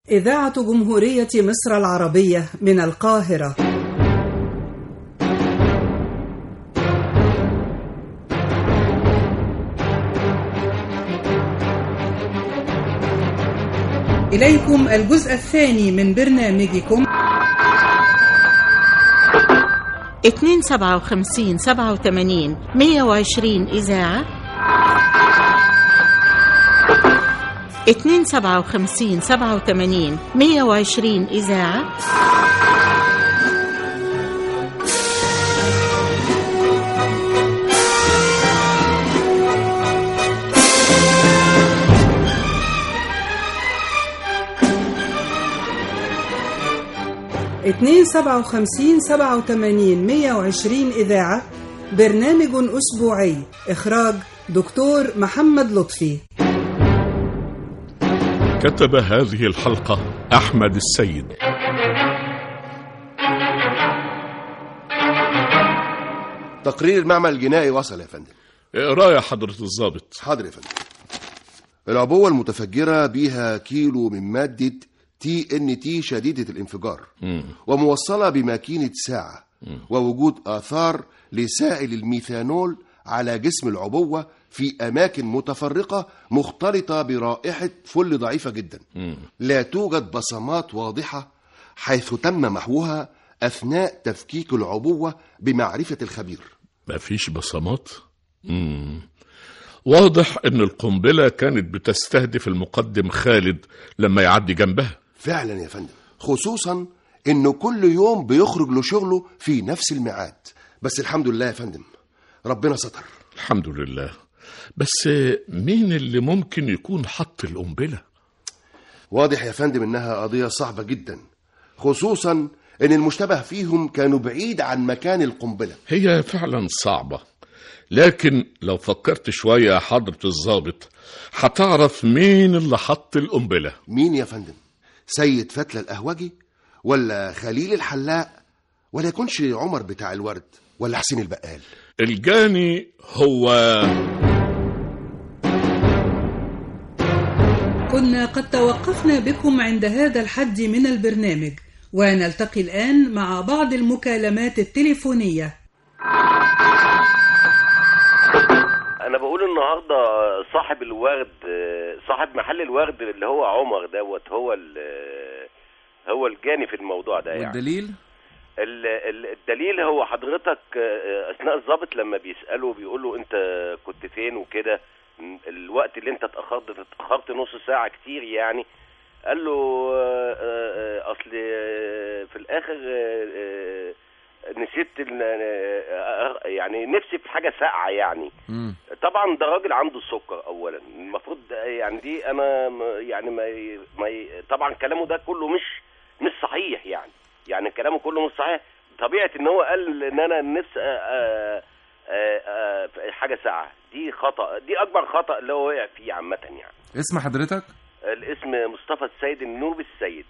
إذاعة جمهورية مصر العربية من القاهرة إليكم الجزء الثاني من برنامجكم اتنين سبعة وخمسين سبعة وتمانين مية وعشرين إذاعة اتنين سبعة وخمسين سبعة وتمانين مية وعشرين إذاعة اتنين سبعة وخمسين سبعة وتمانين مية وعشرين إذاعة برنامج أسبوعي إخراج دكتور محمد لطفي كتب هذه الحلقة أحمد السيد تقرير المعمل الجنائي وصل يا فندم اقرا يا حضرة الضابط حاضر يا فندم العبوة المتفجرة بيها كيلو من مادة تي ان تي شديدة الانفجار وموصلة بماكينة ساعة ووجود آثار لسائل الميثانول على جسم العبوة في أماكن متفرقة مختلطة برائحة فل ضعيفة جدا لا توجد بصمات واضحة حيث تم محوها أثناء تفكيك العبوة بمعرفة الخبير مفيش بصمات مم. واضح ان القنبلة كانت بتستهدف المقدم خالد لما يعدي جنبها فعلا يا فندم خصوصا انه كل يوم بيخرج لشغله في نفس الميعاد بس الحمد لله يا فندم ربنا ستر الحمد لله بس مين اللي ممكن يكون حط القنبلة واضح يا فندم انها قضية صعبة جدا خصوصا ان المشتبه فيهم كانوا بعيد عن مكان القنبلة هي فعلا صعبة لكن لو فكرت شوية يا حضرة الضابط هتعرف مين اللي حط القنبلة مين يا فندم سيد فتلة القهوجي ولا خليل الحلاق ولا يكونش عمر بتاع الورد ولا حسين البقال الجاني هو كنا قد توقفنا بكم عند هذا الحد من البرنامج ونلتقي الآن مع بعض المكالمات التليفونية انا بقول النهارده صاحب الورد صاحب محل الورد اللي هو عمر دوت هو ال- هو الجاني في الموضوع ده يعني والدليل ال- ال- الدليل هو حضرتك آه، اثناء الضابط لما بيساله بيقول له انت كنت فين وكده م- الوقت اللي انت اتاخرت اتاخرت نص ساعه كتير يعني قال له آه، آه، آه، اصل آه، في الاخر آه، آه، نسيت ال- آه، يعني نفسي في حاجه ساقعه يعني مم. طبعا ده راجل عنده السكر اولا المفروض يعني دي انا م- يعني ما ي- ما ي- طبعا كلامه ده كله مش مش صحيح يعني يعني كلامه كله مش صحيح طبيعه ان هو قال ان انا نفسي آه، آه، آه، في حاجه ساعه دي خطا دي اكبر خطا اللي هو وقع فيه عامه يعني اسم حضرتك الاسم مصطفى السيد النوبي السيد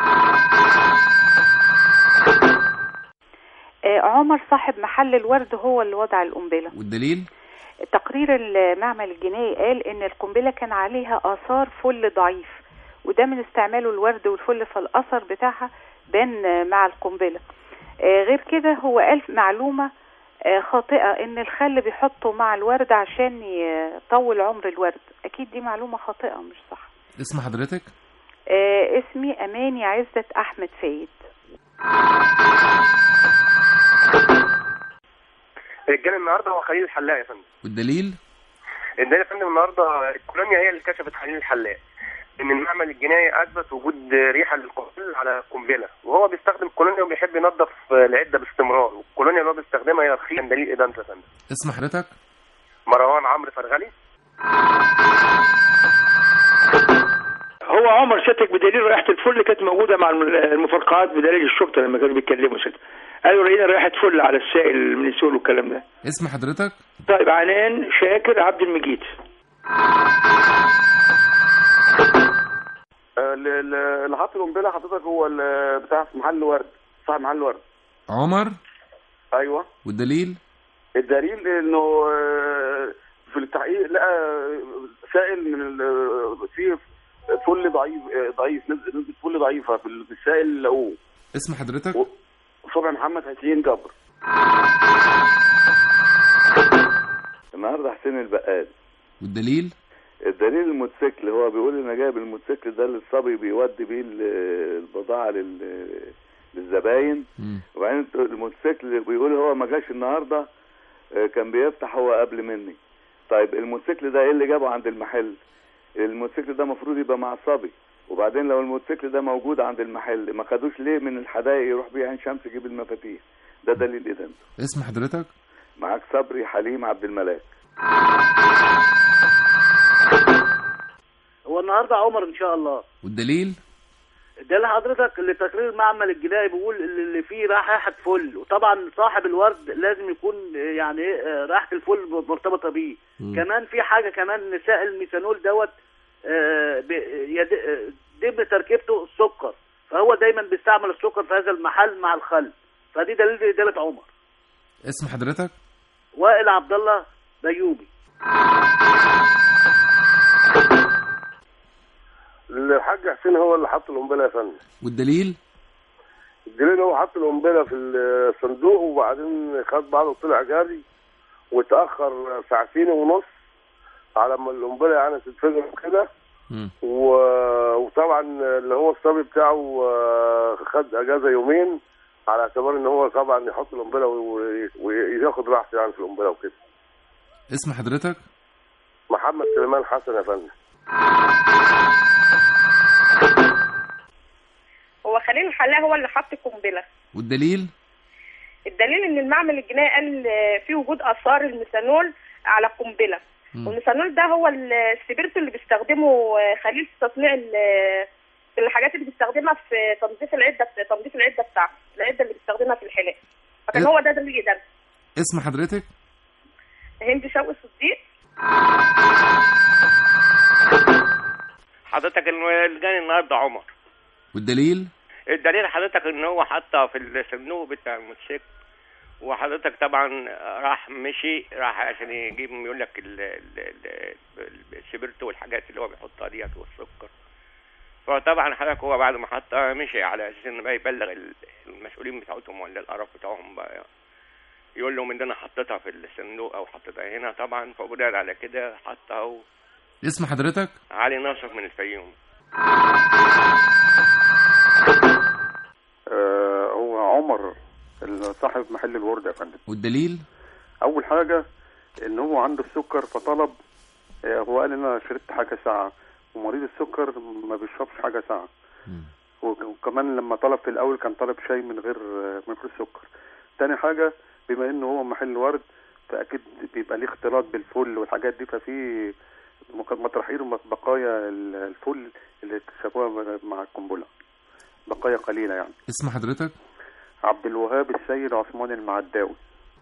آه، عمر صاحب محل الورد هو اللي وضع القنبلة والدليل تقرير المعمل الجنائي قال ان القنبلة كان عليها اثار فل ضعيف وده من استعماله الورد والفل فالاثر بتاعها بان آه، مع القنبلة آه، غير كده هو قال معلومة آه، خاطئة ان الخل بيحطه مع الورد عشان يطول عمر الورد اكيد دي معلومة خاطئة مش صح اسم حضرتك آه، اسمي اماني عزت احمد فايد الجاني النهارده هو خليل الحلاق يا فندم والدليل الجاني يا فندم النهارده الكولونيا هي اللي كشفت خليل الحلاق ان المعمل الجنائي اثبت وجود ريحه للقنبله على قنبله وهو بيستخدم الكولونيا وبيحب ينظف العده باستمرار والكولونيا اللي هو بيستخدمها هي رخيصه دليل ادانته يا فندم اسم حضرتك مروان عمرو فرغلي هو عمر شتك بدليل رائحه الفل كانت موجوده مع الم- المفرقعات بدليل الشرطه لما كانوا بيتكلموا شتك قالوا لقينا رائحه فل على السائل من السول والكلام ده اسم حضرتك طيب عنان شاكر عبد المجيد اللي حاط القنبله حضرتك هو ال- بتاع محل ورد صاحب محل ورد عمر ايوه والدليل الدليل انه آه، في التحقيق لقى سائل من ال- فيه فل ضعيف آه، ضعيف نسبه نسبة فل ضعيفه في ال- في السائل اللي لقوه اسم حضرتك صبحي محمد حسين جبر النهارده حسين البقال والدليل الدليل الموتوسيكل هو بيقول انا جايب الموتوسيكل ده للصبي بيودي بيه ال- البضاعه لل للزباين وبعدين الموتوسيكل بيقول هو ما جاش النهارده آه، كان بيفتح هو قبل مني طيب الموتوسيكل ده ايه اللي جابه عند المحل الموتوسيكل ده المفروض يبقى مع الصبي وبعدين لو الموتوسيكل ده موجود عند المحل ما خدوش ليه من الحدائق يروح بيه عين شمس يجيب المفاتيح ده دليل ادانته اسم حضرتك معاك صبري حليم عبد الملاك هو النهارده عمر ان شاء الله والدليل ده لحضرتك اللي تقرير المعمل الجنائي بيقول اللي اللي فيه رائحه فل وطبعا صاحب الورد لازم يكون يعني ايه رائحه الفل مرتبطه بيه مم. كمان في حاجه كمان نساء الميثانول دوت آه، ب- يد- آه، ضمن تركيبته السكر فهو دايما بيستعمل السكر في هذا المحل مع الخل فدي دليل ادانه عمر اسم حضرتك وائل عبد الله بيومي الحاج حسين هو اللي حط القنبله يا فندم والدليل الدليل هو حط القنبله في الصندوق وبعدين خد بعضه وطلع جري وتاخر ساعتين ونص على ما القنبله يعني تتفجر كده و... وطبعا اللي هو الصبي بتاعه آه، خد اجازه يومين على اعتبار ان هو طبعا يحط القنبله وي- وياخد راحته يعني في القنبله وكده اسم حضرتك محمد سليمان حسن يا فندم هو خليل الحلاق هو اللي حط القنبله والدليل الدليل ان المعمل الجنائي قال آه، في وجود اثار الميثانول على القنبله مم. والميثانول ده هو السبيرت اللي بيستخدمه آه، خليل في تصنيع ال- في الحاجات اللي بيستخدمها في تنظيف العده تنظيف العده بتاعته العده اللي بيستخدمها في الحلاق فكان إيه؟ هو ده دليل ده اسم حضرتك هند شوقي الصديق حضرتك اللي جاني النهارده عمر والدليل الدليل حضرتك ان هو حطها في الصندوق بتاع الموتوسيكل وحضرتك طبعا راح مشي راح عشان يجيب يقول لك ال- ال- ال- ال- السبرتو والحاجات اللي هو بيحطها ديت والسكر فطبعا حضرتك هو بعد ما حطها مشي على اساس ان بقى يبلغ ال- المسؤولين بتاعتهم ولا القرف بتاعهم بقى يقول لهم ان انا حطيتها في الصندوق او حطيتها هنا طبعا فبناء على كده حطها و- اسم حضرتك علي ناصر من الفيوم آه، هو عمر صاحب محل الورد يا فندم والدليل اول حاجه ان هو عنده السكر فطلب آه، هو قال ان انا شربت حاجه ساعه ومريض السكر ما بيشربش حاجه ساعه وك- وكمان لما طلب في الاول كان طلب شاي من غير آه، من غير سكر تاني حاجه بما انه هو محل ورد فاكيد بيبقى ليه اختلاط بالفل والحاجات دي ففي مك- مطرحين بقايا ال- الفل اللي اكتشفوها مع القنبله بقايا قليله يعني اسم حضرتك عبد الوهاب السيد عثمان المعداوي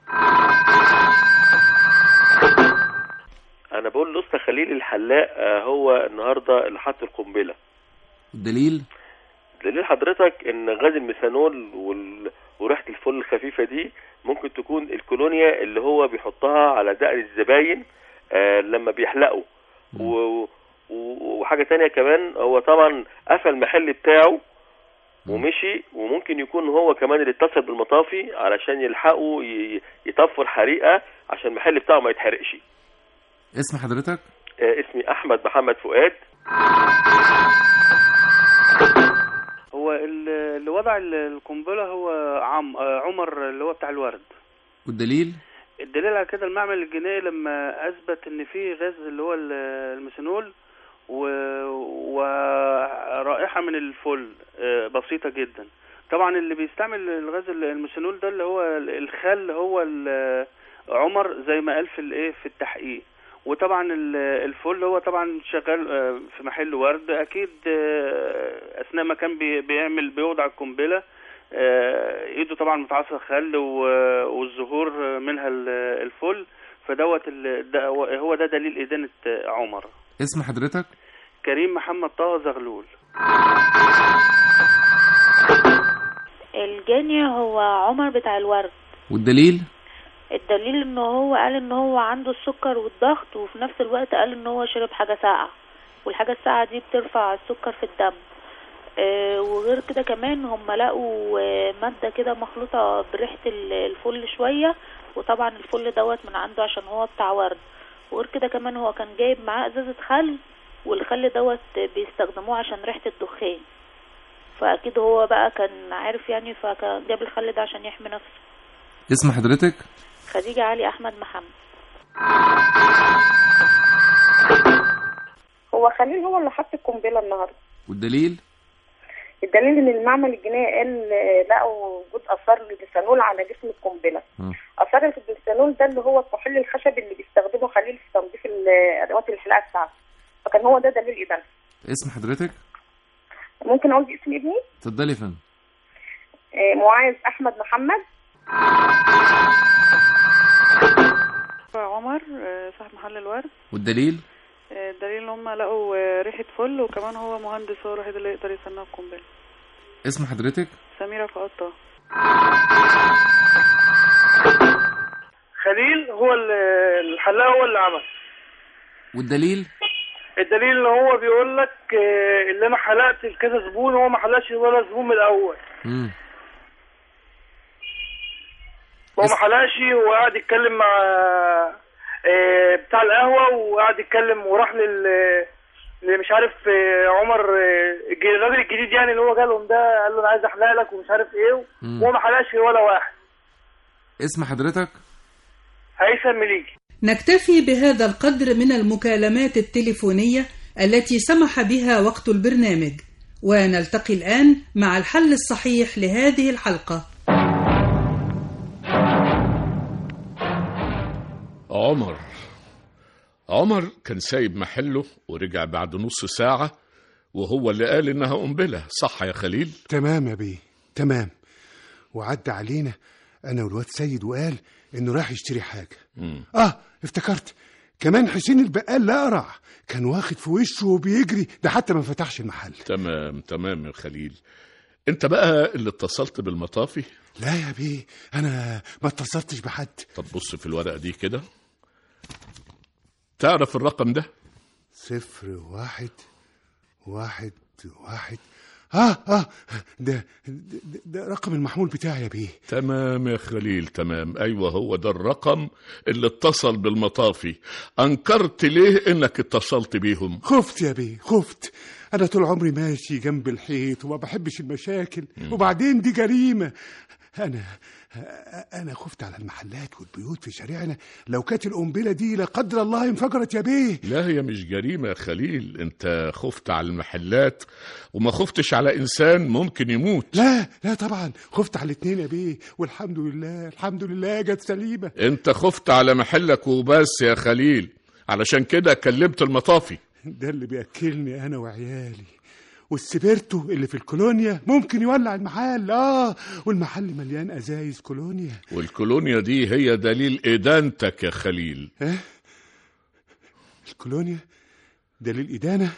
انا بقول لأسطى خليل الحلاق آه، هو النهارده اللي حط القنبله والدليل دليل حضرتك ان غاز الميثانول وال... وريحه الفل الخفيفه دي ممكن تكون الكولونيا اللي هو بيحطها على دقن الزباين آه لما بيحلقوا و... و... وحاجه تانية كمان هو طبعا قفل المحل بتاعه ومشي وممكن يكون هو كمان اللي اتصل بالمطافي علشان يلحقوا ي... يطفوا الحريقه عشان المحل بتاعه ما يتحرقش اسم حضرتك آه اسمي احمد محمد فؤاد هو ال- اللي وضع ال- القنبله هو عم آه، عمر اللي هو بتاع الورد والدليل الدليل على كده المعمل الجنائي لما اثبت ان في غاز اللي هو ال- الميثانول و- ورائحه من الفل آه، بسيطه جدا طبعا اللي بيستعمل الغاز ال- الميثانول ده اللي هو ال- الخل هو ال- عمر زي ما قال في الايه في التحقيق وطبعا ال- الفل هو طبعا شغال آه، في محل ورد اكيد آه، اثناء ما كان بي- بيعمل بيوضع القنبله آه، ايده طبعا متعصر خل و- والزهور منها ال- الفل فدوت ال- ده هو- هو ده دليل ادانه آه، عمر اسم حضرتك كريم محمد طه زغلول الجاني هو عمر بتاع الورد والدليل الدليل ان هو قال ان هو عنده السكر والضغط وفي نفس الوقت قال ان هو شرب حاجة ساقعة والحاجة الساقعة دي بترفع السكر في الدم آه، وغير كده كمان هم لقوا آه، مادة كده مخلوطة بريحة ال- الفل شوية وطبعا الفل دوت من عنده عشان هو بتاع ورد وغير كده كمان هو كان جايب معاه ازازة خل والخل دوت بيستخدموه عشان ريحة الدخان فاكيد هو بقى كان عارف يعني فكان جاب الخل ده عشان يحمي نفسه اسم حضرتك خديجة علي احمد محمد هو خليل هو اللي حط القنبله النهارده والدليل الدليل ان المعمل الجنائي قال آه، لقوا وجود اثار للبسانول على جسم القنبله مم. اثار البسانول ده اللي هو الكحول الخشبي اللي بيستخدمه خليل في تنظيف ال- ادوات الحلاقه بتاعته فكان هو ده دليل ادانته اسم حضرتك ممكن اقول اسم ابني اتفضلي يا فندم آه، معاذ احمد محمد عمر آه، صاحب محل الورد والدليل آه، الدليل ان هم لقوا آه، ريحة فل وكمان هو مهندس هو الوحيد اللي يقدر يصنع القنبلة اسم حضرتك سميرة فقطة خليل هو ال- الحلاق هو اللي عمل والدليل الدليل ان هو بيقول لك آه، اللي انا حلقت لكذا زبون وهو ما حلقش ولا زبون من الاول مم. هو ما حلقش وقعد يتكلم مع آه، بتاع القهوه وقعد يتكلم وراح لل اللي مش عارف آه، عمر آه، الج- الراجل الجديد يعني اللي هو جالهم ده قال له انا عايز احلق لك ومش عارف ايه مم. وهو ما حلقش ولا واحد اسم حضرتك هيثم مليجي نكتفي بهذا القدر من المكالمات التليفونية التي سمح بها وقت البرنامج ونلتقي الآن مع الحل الصحيح لهذه الحلقة عمر عمر كان سايب محله ورجع بعد نص ساعة وهو اللي قال إنها قنبلة صح يا خليل؟ تمام يا بيه تمام وعدى علينا انا والواد سيد وقال انه راح يشتري حاجه مم. اه افتكرت كمان حسين البقال لا قرع كان واخد في وشه وبيجري ده حتى ما فتحش المحل تمام تمام يا خليل انت بقى اللي اتصلت بالمطافي لا يا بيه انا ما اتصلتش بحد طب بص في الورقة دي كده تعرف الرقم ده صفر واحد واحد واحد اه اه ده ده, ده رقم المحمول بتاعي يا بيه تمام يا خليل تمام ايوه هو ده الرقم اللي اتصل بالمطافي انكرت ليه انك اتصلت بيهم خفت يا بيه خفت انا طول عمري ماشي جنب الحيط وما بحبش المشاكل وبعدين دي جريمه انا انا خفت على المحلات والبيوت في شارعنا لو كانت القنبله دي لا قدر الله انفجرت يا بيه لا هي مش جريمة يا خليل انت خفت على المحلات وما خفتش على انسان ممكن يموت لا لا طبعا خفت على الاتنين يا بيه والحمد لله الحمد لله جت سليمه انت خفت على محلك وبس يا خليل علشان كده كلمت المطافي ده اللي بياكلني انا وعيالي والسبيرتو اللي في الكولونيا ممكن يولع المحل اه والمحل مليان ازايز كولونيا والكولونيا دي هي دليل ادانتك يا خليل اه الكولونيا دليل ادانه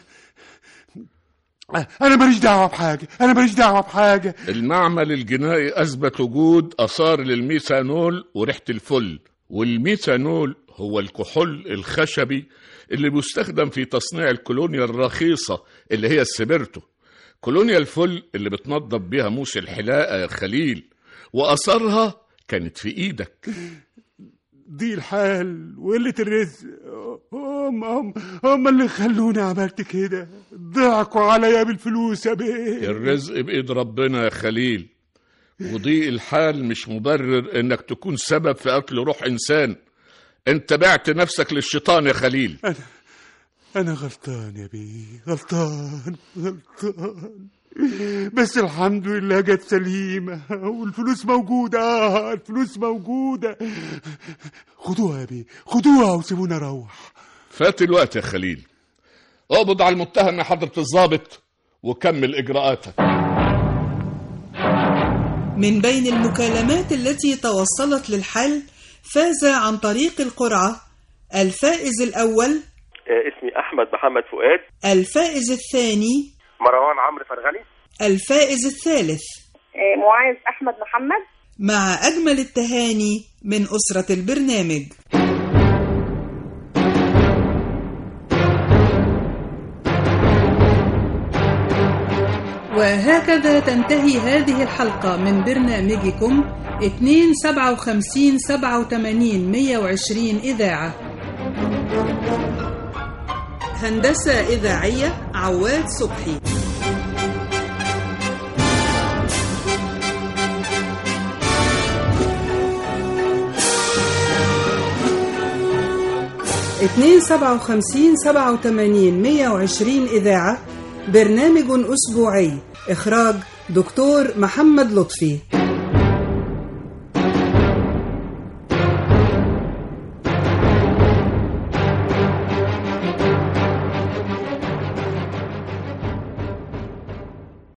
آه، انا ماليش دعوه بحاجه انا ماليش دعوه بحاجه المعمل الجنائي اثبت وجود اثار للميثانول وريحه الفل والميثانول هو الكحول الخشبي اللي بيستخدم في تصنيع الكولونيا الرخيصه اللي هي السبرتو كولونيا الفل اللي بتنضف بيها موس الحلاقه يا خليل واثارها كانت في ايدك دي الحال وقلة الرزق هم هم هم اللي خلوني عملت كده ضحكوا عليا بالفلوس يا بيه الرزق بايد ربنا يا خليل وضيق الحال مش مبرر انك تكون سبب في قتل روح انسان انت بعت نفسك للشيطان يا خليل أنا أنا غلطان يا بيه غلطان غلطان بس الحمد لله جت سليمة والفلوس موجودة آه الفلوس موجودة خدوها يا بيه خدوها وسيبونا أروح فات الوقت يا خليل اقبض على المتهم يا حضرة الضابط وكمل إجراءاتك من بين المكالمات التي توصلت للحل فاز عن طريق القرعة الفائز الأول آه، اسمي احمد محمد فؤاد الفائز الثاني مروان عمرو فرغلي الفائز الثالث آه، معاذ احمد محمد مع أجمل التهاني من أسرة البرنامج وهكذا تنتهي هذه الحلقة من برنامجكم 257 87 120 إذاعة هندسة إذاعية عواد صبحي اتنين سبعة وخمسين سبعة وتمانين مية وعشرين إذاعة برنامج أسبوعي إخراج دكتور محمد لطفي